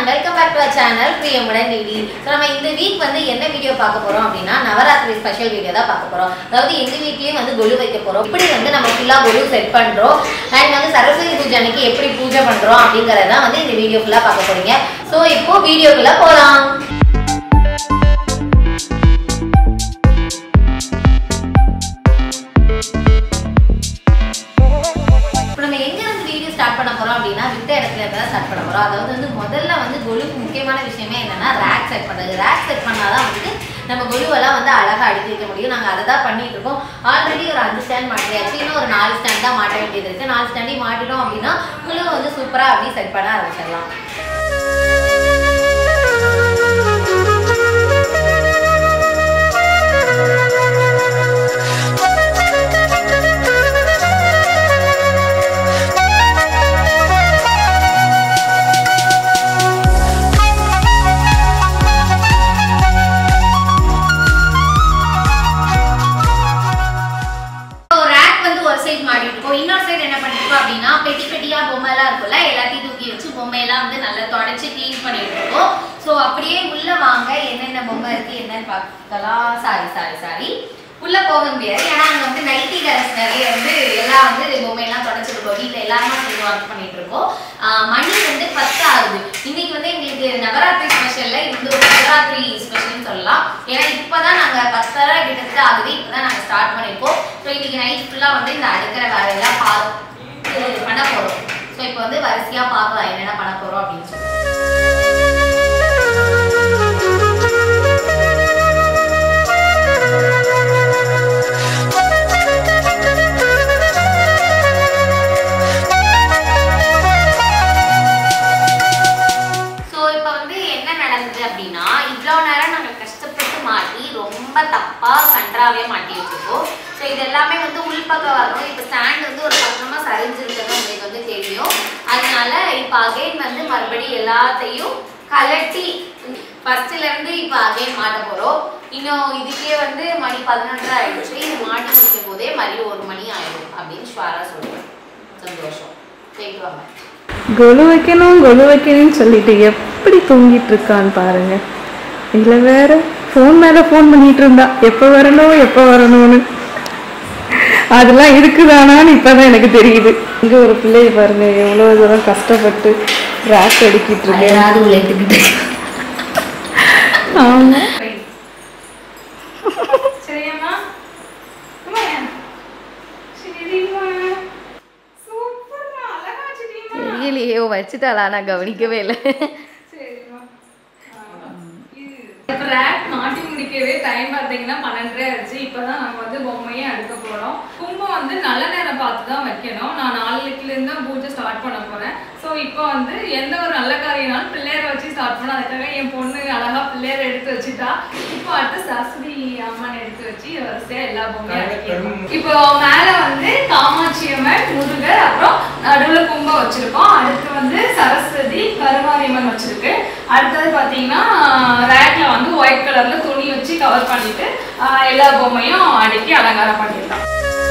welcome back to channel Priyamudan Nidhi so நம்ம இந்த week வந்து என்ன வீடியோ பார்க்க போறோம் அப்படின்னா நவராத்திரி ஸ்பெஷல் வீடியோ தான் பார்க்க போறோம் அதாவது எங்க வீட்லயும் வந்து கொலு வைக்க போறோம் இப்படி வந்து நம்ம ஃபுல்லா கொலு செட் பண்றோம் அண்ட் வந்து சரஸ்வதி பூஜை அன்னைக்கு எப்படி பூஜை பண்றோம் அப்படிங்கறத வந்து இந்த வீடியோ ஃபுல்லா பார்க்க போறீங்க ஸோ இப்போ வீடியோக்குள்ள போலாம் இப்போ நம்ம எங்க இருந்து வீடியோ ஸ்டார்ட் பண்ண போறோம் அப்படின்னா விட்ட இடத்துல இருந்து தான் ஸ்டார்ட் பண்ண போறோம் அதாவது வந்து முதல்ல வந்து கொலுக்கு முக்கியமான விஷயமே என்னன்னா ரேக் செட் பண்றது ரேக் செட் பண்ணாதான் வந்து நம்ம கொலுவெல்லாம் வந்து அழகா அடுக்கி வைக்க முடியும் நாங்க அதை தான் பண்ணிட்டு இருக்கோம் ஆல்ரெடி ஒரு அஞ்சு ஸ்டாண்ட் மாட்டியாச்சு இன்னும் ஒரு நாலு ஸ்டாண்ட் தான் மாட்ட வேண்டியது இருக்கு நாலு ஸ்டாண்டையும் மாட்டிட்டோம் அப்படின்னா கொலுவை வந்து சூப்பரா அப்படியே செட் பண்ண ஆரம்பிச்சிடலாம் ஒரு ரேக் வந்து ஒரு சைடு மாட்டிட்டு இருக்கோம் இன்னொரு சைடு என்ன பண்ணிருக்கோம் அப்படின்னா பெட்டி பெட்டியா பொம்மை எல்லாம் இருக்கும்ல எல்லாத்தையும் தூக்கி வச்சு பொம்மையெல்லாம் வந்து நல்லா தொடச்சி க்ளீன் பண்ணிட்டு இருக்கோம் ஸோ அப்படியே உள்ள வாங்க என்னென்ன பொம்மை இருக்கு என்னன்னு பார்க்கலாம் சாரி சாரி சாரி உள்ள போக முடியாது ஏன்னா அங்க வந்து நைட்டி கலர்ஸ் நிறைய வந்து எல்லாம் வந்து பொம்மையெல்லாம் தொடச்சிருக்கோம் வீட்டில் எல்லாருமே சேர்ந்து ஒர்க் பண்ணிட்டு இருக்கோம் ஆஹ் மணி வந்து பத்து ஆகுது இன்னைக்கு வந்து எங்களுக்கு நவராத்திரி ஸ்பெஷல்ல இது வந்து ஒரு நவராத்திரி ஸ்பெஷல்னு சொல்லலாம் ஏன்னா இப்பதான் நாங்க பத்தரை கிட்டத்தட்ட ஆகுது இப்பதான் நாங்க ஸ்டார்ட் பண்ணிருக்கோம் ஸோ இன்னைக்கு நைட் ஃபுல்லா வந்து இந்த அடுக்கிற வேலையெல்லாம் பார்த்து பண்ண போறோம் ஸோ இப்போ வந்து வரிசையா பார்க்கலாம் என்னென்ன பண்ண போறோம் அப்படின்னு சொல்லி ஸோ இப்போ வந்து என்ன நடந்தது அப்படின்னா இவ்வளோ நேரம் நாங்கள் கஷ்டப்பட்டு மாட்டி ரொம்ப தப்பாக கன்றாவே மாட்டி வச்சிருக்கோம் ஸோ இது எல்லாமே வந்து உள்பக்கம் வரும் இப்போ ஸ்டாண்ட் வந்து ஒரு பக்கமாக சரிஞ்சிருக்கிறது உங்களுக்கு வந்து தெரியும் அதனால இப்போ அகைன் வந்து மறுபடியும் எல்லாத்தையும் கலட்டி ஃபர்ஸ்ட்ல இருந்து இப்போ அகைன் மாட்ட போகிறோம் இன்னும் இதுக்கே வந்து மணி பதினொன்றரை ஆயிடுச்சு இது மாட்டி முடிக்கும் போதே மறுபடியும் ஒரு மணி ஆயிடும் அப்படின்னு ஷுவராக சொல்லுவேன் சந்தோஷம் போயிட்டு வாங்க கொலு வைக்கணும் கொலு வைக்கணும்னு சொல்லிட்டு எப்படி தூங்கிட்டு இருக்கான்னு பாருங்க இதுல வேற ஃபோன் மேல ஃபோன் பண்ணிட்டு இருந்தா எப்போ வரணும் எப்போ வரணும்னு அதெல்லாம் இருக்குதானான்னு இப்பதான் எனக்கு தெரியுது இங்க ஒரு பிள்ளைய பாருங்க எவ்வளவு தூரம் கஷ்டப்பட்டு ரேக் அடிக்கிட்டு இருக்கேன் ஏதாவது உழைத்துக்கிட்டு ஆமா சரியாம்மா அம்மா சரிம்மா சூப்பர்மா அழகா வச்சிட்டீங்கம்மா தெரியலையே வச்சுட்டாளா நான் கவனிக்கவே இல்லை சரிம்மா இப்போ ரேக் மாட்டி முடிக்கவே டைம் பார்த்தீங்கன்னா பன்னெண்டரை ஆயிடுச்சு இப்போதான் நம்ம வந்து பொம்மையே அடுக்க போறோம் கும்பம் வந்து நல்ல நேரம் பார்த்து தான் வைக்கணும் நான் நாளைக்குலேருந்து தான் பூஜை ஸ்டார்ட் பண்ண போறேன் ஸோ இப்போ வந்து எந்த ஒரு நல்ல காரியம்னாலும் பிள்ளையரை வச்சு ஸ்டார்ட் பண்ண அதுக்காக என் பொண்ணு அழகா பிள்ளையரை எடுத்து வச்சுட்டா இப்போ அடுத்து சரஸ்வதி அம்மன் எடுத்து வச்சு வரிசையா எல்லா பொம்மையும் அடுக்கிடுவோம் இப்போ மேல வந்து காமாட்சி அம்மன் முருகர் அப்புறம் நடுவுல கும்பம் வச்சிருக்கோம் அடுத்து வந்து சரஸ்வதி கருமாரியம்மன் வச்சிருக்கு அடுத்தது பாத்தீங்கன்னா ரேக்ல வந்து ஒயிட் கலர்ல துணி வச்சு கவர் பண்ணிட்டு ஆஹ், எல்லா பொம்மையும் அடுக்கி அலங்காரம் பண்ணிடலாம்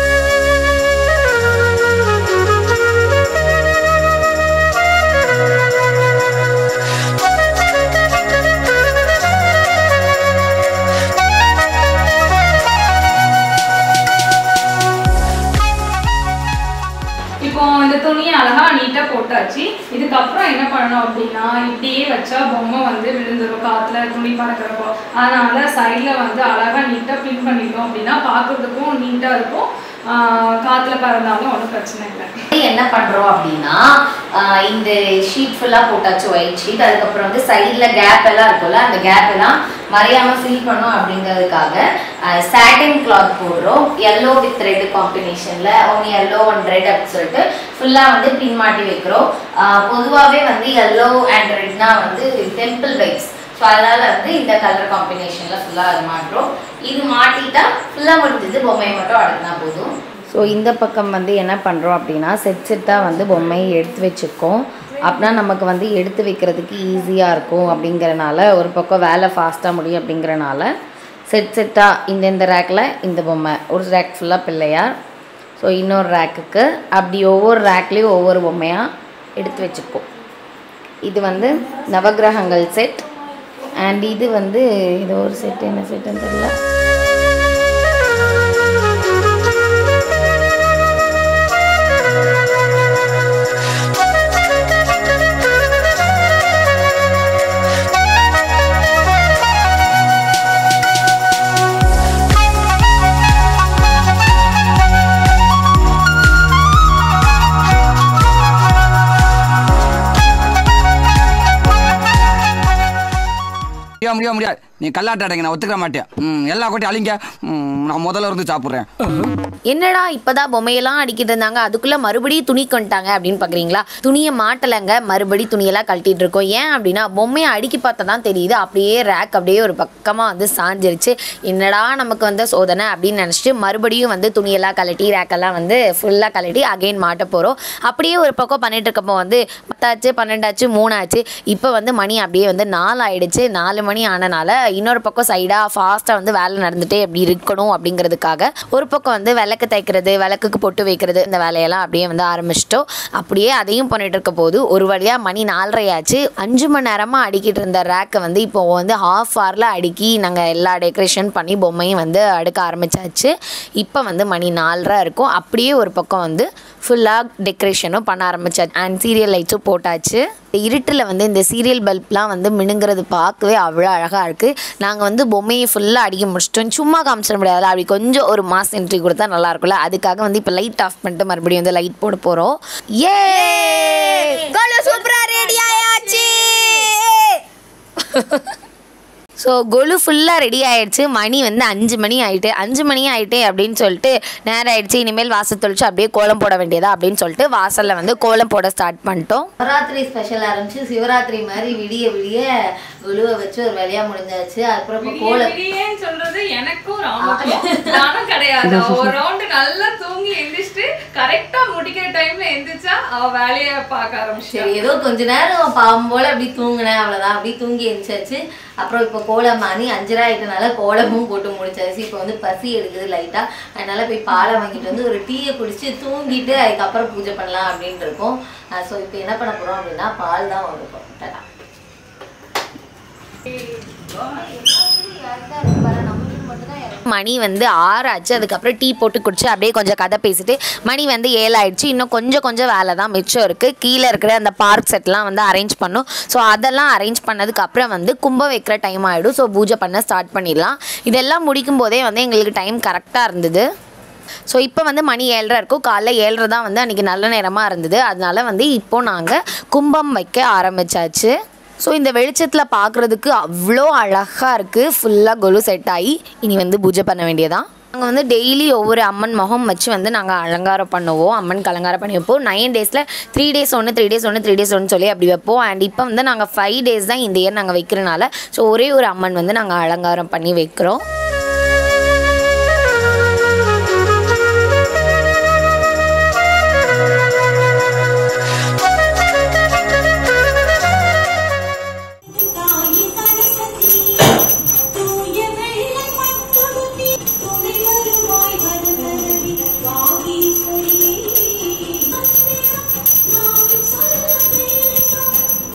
இப்போ இந்த துணியை அழகா நீட்டா போட்டாச்சு இதுக்கப்புறம் என்ன பண்ணணும் அப்படின்னா இப்படியே வச்சா பொம்மை வந்து விழுந்துரும் காத்துல துணி பறக்கிறப்போ அதனால சைட்ல வந்து அழகா நீட்டா பின் பண்ணிட்டோம் அப்படின்னா பார்க்கறதுக்கும் நீட்டா இருக்கும் ஆஹ் காத்துல பறந்தாலும் ஒன்றும் பிரச்சனை இல்லை என்ன பண்றோம் அப்படின்னா ஆஹ் இந்த ஷீட் ஃபுல்லா போட்டாச்சு ஒயிட் ஷீட் அதுக்கப்புறம் வந்து சைடுல கேப் எல்லாம் இருக்கும்ல அந்த கேப் எல்லாம் மறையாம ஃபில் பண்ணும் அப்படிங்கிறதுக்காக சாட்டின் கிளாத் போடுறோம் எல்லோ வித் ரெட் காம்பினேஷன்ல ஒன் எல்லோ ஒன் ரெட் அப்படின்னு சொல்லிட்டு ஃபுல்லா வந்து பின் மாட்டி வைக்கிறோம் ஆஹ் பொதுவாவே வந்து எல்லோ அண்ட் ரெட்னா வந்து டெம்பிள் வைப்ஸ் ஸோ அதனால வந்து இந்த கலர் காம்பினேஷன்ல ஃபுல்லா அது மாட்டுறோம் இது மாட்டிட்டா ஃபுல்லா முடிஞ்சது பொம்மையை மட்டும் அடுக்கினா போதும் ஸோ இந்த பக்கம் வந்து என்ன பண்ணுறோம் அப்படின்னா செட் செட்டாக வந்து பொம்மையை எடுத்து வச்சுருக்கோம் அப்படின்னா நமக்கு வந்து எடுத்து வைக்கிறதுக்கு ஈஸியாக இருக்கும் அப்படிங்கிறனால ஒரு பக்கம் வேலை ஃபாஸ்ட்டாக முடியும் அப்படிங்கிறனால செட் செட்டாக இந்த இந்த ரேக்கில் இந்த பொம்மை ஒரு ரேக் ஃபுல்லாக பிள்ளையார் ஸோ இன்னொரு ரேக்குக்கு அப்படி ஒவ்வொரு ரேக்லேயும் ஒவ்வொரு பொம்மையாக எடுத்து வச்சுருக்கோம் இது வந்து நவக்கிரகங்கள் செட் அண்ட் இது வந்து ஏதோ ஒரு செட் என்ன செட்டுன்னு தெரியல முடியாது முடியாது முடியாது நீ கல்லாட்ட அடைங்க நான் ஒத்துக்க மாட்டேன் ம், எல்லா கொட்டி அழிங்க ம், நான் முதல்ல இருந்து சாப்பிட்றேன் என்னடா இப்பதான் பொம்மையெல்லாம் அடிக்கிட்டு இருந்தாங்க அதுக்குள்ள மறுபடியும் துணி கொண்டுட்டாங்க அப்படின்னு பாக்குறீங்களா துணியை மாட்டலைங்க மறுபடி துணியெல்லாம் கழட்டிட்டு இருக்கோம் ஏன் அப்படின்னா பொம்மையை அடுக்கி பார்த்தா தான் தெரியுது அப்படியே ரேக் அப்படியே ஒரு பக்கமா வந்து சாஞ்சிருச்சு என்னடா நமக்கு வந்து சோதனை அப்படின்னு நினச்சிட்டு மறுபடியும் வந்து துணியெல்லாம் கழட்டி ரேக்கெல்லாம் வந்து ஃபுல்லாக கழட்டி அகைன் மாட்ட போகிறோம் அப்படியே ஒரு பக்கம் பண்ணிட்டு இருக்கப்போ வந்து பத்தாச்சு பன்னெண்டாச்சு மூணாச்சு இப்போ வந்து மணி அப்படியே வந்து நாலு ஆயிடுச்சு நாலு மணி ஆனனால இன்னொரு பக்கம் சைடாக ஃபாஸ்ட்டாக வந்து வேலை நடந்துட்டே அப்படி இருக்கணும் அப்படிங்கிறதுக்காக ஒரு பக்கம் வந்து விளக்கு தைக்கிறது விளக்குக்கு பொட்டு வைக்கிறது இந்த வேலையெல்லாம் அப்படியே வந்து ஆரம்பிச்சிட்டோம் அப்படியே அதையும் பண்ணிட்டு இருக்க போது ஒரு வழியாக மணி நாலரை ஆச்சு அஞ்சு மணி நேரமாக அடிக்கிட்டு இருந்த ரேக்கை வந்து இப்போ வந்து ஹாஃப் ஹவரில் அடுக்கி நாங்கள் எல்லா டெக்கரேஷன் பண்ணி பொம்மையும் வந்து அடுக்க ஆரம்பிச்சாச்சு இப்போ வந்து மணி நாலரை இருக்கும் அப்படியே ஒரு பக்கம் வந்து ஃபுல்லாக டெக்கரேஷனும் பண்ண ஆரம்பிச்சாச்சு அண்ட் சீரியல் லைட்ஸும் போட்டாச்சு இருட்டில் வந்து இந்த சீரியல் பல்ப்லாம் வந்து மினுங்கிறது பார்க்கவே அவ்வளோ அழகாக இருக்குது நாங்கள் வந்து பொம்மையை ஃபுல்லாக அடிக்க முடிச்சிட்டோம் சும்மா காமிச்சிட முடியாதுல அப்படி கொஞ்சம் ஒரு மாஸ் என்ட்ரி கொடுத்தா நல்லா இருக்கும்ல அதுக்காக வந்து இப்போ லைட் ஆஃப் பண்ணிட்டு மறுபடியும் வந்து லைட் போட போகிறோம் ஏ சூப்பராக ரெடி ஆயாச்சு ஸோ கொலு ஃபுல்லாக ரெடி ஆயிடுச்சு மணி வந்து அஞ்சு மணி ஆயிட்டு அஞ்சு மணி ஆயிட்டே அப்படின்னு சொல்லிட்டு நேரம் ஆயிடுச்சு இனிமேல் வாசல் தொளிச்சு அப்படியே கோலம் போட வேண்டியதா அப்படின்னு சொல்லிட்டு வாசலில் வந்து கோலம் போட ஸ்டார்ட் பண்ணிட்டோம் சிவராத்திரி ஸ்பெஷல் ஆரம்பிச்சு சிவராத்திரி மாதிரி விடிய விடிய குழுவை வச்சு ஒரு வேலையா முடிஞ்சாச்சு அப்புறம் இப்போ கோலம் விடியேன்னு சொல்றது எனக்கும் ராமுக்கும் நானும் கிடையாது அவ ஒரு ரவுண்டு நல்லா தூங்கி எந்திரிச்சிட்டு கரெக்டா முடிக்கிற டைம்ல எந்திரிச்சா அவ வேலைய பார்க்க ஆரம்பிச்சிட்டா சரி ஏதோ கொஞ்ச நேரம் பாவம் போல அப்படி தூங்கினேன் அவ்வளவுதான் அப்படி தூங்கி எழுந்திரிச்சாச்சு அப்புறம் இப்போ கோலம் மணி அஞ்சரை ஆயிட்டனால கோலமும் போட்டு முடிச்சாச்சு இப்போ வந்து பசி எடுக்குது லைட்டா அதனால போய் பாலை வாங்கிட்டு வந்து ஒரு டீயை குடிச்சு தூங்கிட்டு அதுக்கப்புறம் பூஜை பண்ணலாம் அப்படின்ட்டு இருக்கோம் ஸோ இப்போ என்ன பண்ண போறோம் அப்படின்னா பால் தான் வாங்க டாடா மணி வந்து ஆறாச்சு அதுக்கப்புறம் டீ போட்டு குடிச்சு அப்படியே கொஞ்சம் கதை பேசிட்டு மணி வந்து ஏழாயிடுச்சு இன்னும் கொஞ்சம் கொஞ்சம் வேலை தான் மிச்சம் இருக்குது கீழே இருக்கிற அந்த பார்க் செட்லாம் வந்து அரேஞ்ச் பண்ணும் ஸோ அதெல்லாம் அரேஞ்ச் பண்ணதுக்கு அப்புறம் வந்து கும்பம் வைக்கிற டைம் ஆகிடும் ஸோ பூஜை பண்ண ஸ்டார்ட் பண்ணிடலாம் இதெல்லாம் முடிக்கும் போதே வந்து எங்களுக்கு டைம் கரெக்டாக இருந்தது ஸோ இப்போ வந்து மணி ஏழரை இருக்கும் காலைல ஏழரை தான் வந்து அன்றைக்கி நல்ல நேரமாக இருந்தது அதனால வந்து இப்போ நாங்கள் கும்பம் வைக்க ஆரம்பிச்சாச்சு ஸோ இந்த வெளிச்சத்தில் பார்க்குறதுக்கு அவ்வளோ அழகாக இருக்குது ஃபுல்லாக கொலு செட் ஆகி இனி வந்து பூஜை பண்ண வேண்டியதான் நாங்கள் வந்து டெய்லி ஒவ்வொரு அம்மன் முகம் வச்சு வந்து நாங்கள் அலங்காரம் பண்ணுவோம் அம்மன் அலங்காரம் பண்ணி வைப்போம் நைன் டேஸில் த்ரீ டேஸ் ஒன்று த்ரீ டேஸ் ஒன்று த்ரீ டேஸ் ஒன்று சொல்லி அப்படி வைப்போம் அண்ட் இப்போ வந்து நாங்கள் ஃபைவ் டேஸ் தான் இந்த இயர் நாங்கள் வைக்கிறனால ஸோ ஒரே ஒரு அம்மன் வந்து நாங்கள் அலங்காரம் பண்ணி வைக்கிறோம் தாயி சரஸ்வதி தூய வெள்ளை பட்டுடுத்தி துணை வருவாய் வருதரவி வாகீஸ்வரியே நானும் சொல்ல வேண்டும்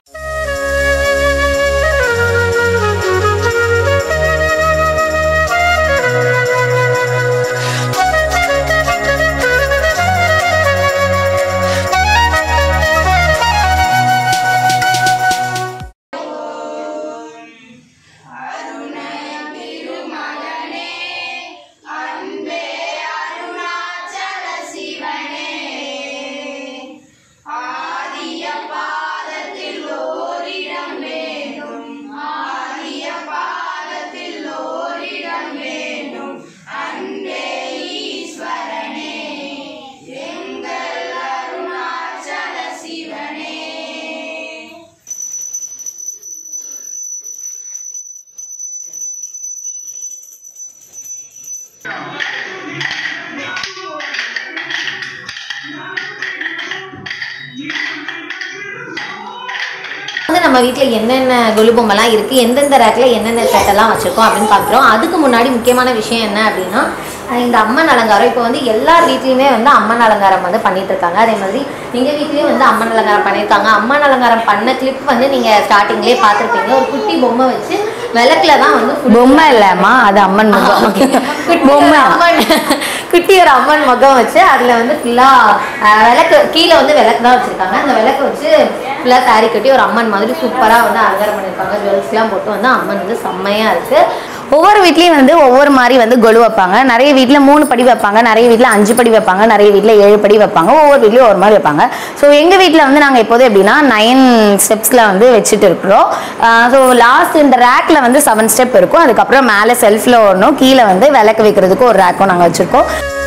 வந்து நம்ம வீட்டில் என்னென்ன கொலு பொம்மைலாம் இருக்குது எந்தெந்த ரேக்கில் என்னென்ன செட்டெல்லாம் வச்சுருக்கோம் அப்படின்னு பார்க்குறோம் அதுக்கு முன்னாடி முக்கியமான விஷயம் என்ன அப்படின்னா அஹ் இந்த அம்மன் அலங்காரம் இப்போ வந்து எல்லார் வீட்லேயுமே வந்து அம்மன் அலங்காரம் வந்து பண்ணிட்டு இருக்காங்க அதே மாதிரி எங்கள் வீட்லேயும் வந்து அம்மன் அலங்காரம் பண்ணியிருக்காங்க அம்மன் அலங்காரம் பண்ண கிளிப் வந்து நீங்கள் ஸ்டார்டிங்லேயே பார்த்துருப்பீங்க ஒரு குட்டி பொம்மை வச்சு விளக்குல தான் வந்து full- பொம்மை இல்லம்மா அது அம்மன் முகம் குட்டி ஒரு பொம்மை அம்மன் குட்டி ஒரு அம்மன் முகம் வச்சு அதுல வந்து ஃபுல்லா விளக்கு கீழே வந்து விளக்கு தான் வச்சிருக்காங்க அந்த விளக்கு வச்சு ஃபுல்லா saree கட்டி ஒரு அம்மன் மாதிரி சூப்பரா வந்து அலங்காரம் பண்ணியிருக்காங்க ஜுவல்ஸ்லாம் போட்டு வந்து அம்மன் வந்து செம்மையா இருக்கு ஒவ்வொரு வீட்லேயும் வந்து ஒவ்வொரு மாதிரி வந்து கொலு வைப்பாங்க நிறைய வீட்டில் மூணு படி வைப்பாங்க நிறைய வீட்டில் அஞ்சு படி வைப்பாங்க நிறைய வீட்டில் ஏழு படி வைப்பாங்க ஒவ்வொரு வீட்லேயும் ஒரு மாதிரி வைப்பாங்க ஸோ எங்கள் வீட்டில் வந்து நாங்கள் எப்போதும் எப்படின்னா நைன் ஸ்டெப்ஸில் வந்து வச்சுட்டு இருக்கிறோம் ஸோ லாஸ்ட் இந்த ரேக்கில் வந்து செவன் ஸ்டெப் இருக்கும் அதுக்கப்புறம் மேலே செல்ஃபில் ஒன்றும் கீழே வந்து விளக்கு வைக்கிறதுக்கு ஒரு ரேக்கும் நாங்கள் வச்சுருக்கோம்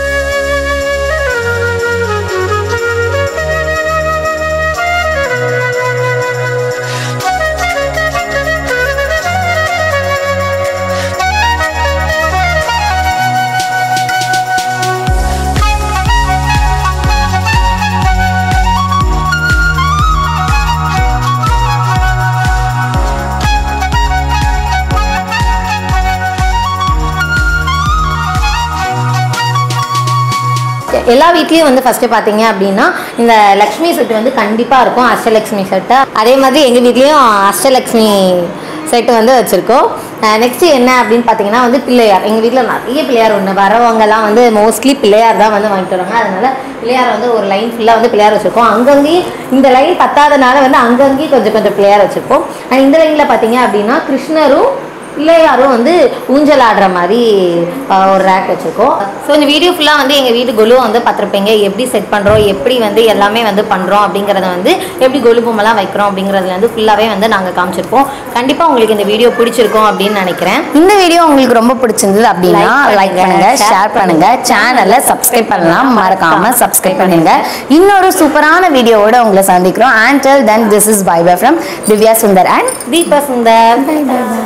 எல்லா வீட்லேயும் வந்து ஃபஸ்ட்டு பார்த்தீங்க அப்படின்னா இந்த லக்ஷ்மி செட்டு வந்து கண்டிப்பாக இருக்கும் அஷ்டலக்ஷ்மி செட்டு அதே மாதிரி எங்கள் வீட்லேயும் அஷ்டலக்ஷ்மி செட்டு வந்து வச்சுருக்கோம் நெக்ஸ்ட்டு என்ன அப்படின்னு பார்த்தீங்கன்னா வந்து பிள்ளையார் எங்கள் வீட்டில் நிறைய பிள்ளையார் ஒன்று வரவங்கலாம் வந்து மோஸ்ட்லி பிள்ளையார் தான் வந்து வாங்கிட்டு வராங்க அதனால பிள்ளையார் வந்து ஒரு லைன் ஃபுல்லாக வந்து பிள்ளையார் வச்சுருக்கோம் அங்கங்கேயும் இந்த லைன் பத்தாதனால வந்து அங்கங்கேயும் கொஞ்சம் கொஞ்சம் பிள்ளையார் வச்சுருக்கோம் அண்ட் இந்த லைனில் பார்த்தீங்க அப்படின்னா கிருஷ்ணரும் பிள்ளையாரும் வந்து ஊஞ்சல் ஆடுற மாதிரி ஆஹ், ஒரு ரேக் வச்சுருக்கோம் ஸோ இந்த வீடியோ ஃபுல்லாக வந்து எங்கள் வீட்டு கொலு வந்து பார்த்துருப்பீங்க எப்படி செட் பண்ணுறோம் எப்படி வந்து எல்லாமே வந்து பண்ணுறோம் அப்படிங்கிறத வந்து எப்படி கொலு பொம்மைலாம் வைக்கிறோம் அப்படிங்கிறதுல வந்து ஃபுல்லாகவே வந்து நாங்கள் காமிச்சிருப்போம் கண்டிப்பாக உங்களுக்கு இந்த வீடியோ பிடிச்சிருக்கும் அப்படின்னு நினைக்கிறேன் இந்த வீடியோ உங்களுக்கு ரொம்ப பிடிச்சிருந்தது அப்படின்னா Like லைக் பண்ணுங்க, பண்ணுங்க share ஷேர் பண்ணுங்க சேனலை சப்ஸ்கிரைப் பண்ணலாம் மறக்காம சப்ஸ்கிரைப் பண்ணுங்க இன்னொரு சூப்பரான வீடியோவோட உங்களை சந்திக்கிறோம் and then this is bye bye from Divya Sundar and Deepa Sundar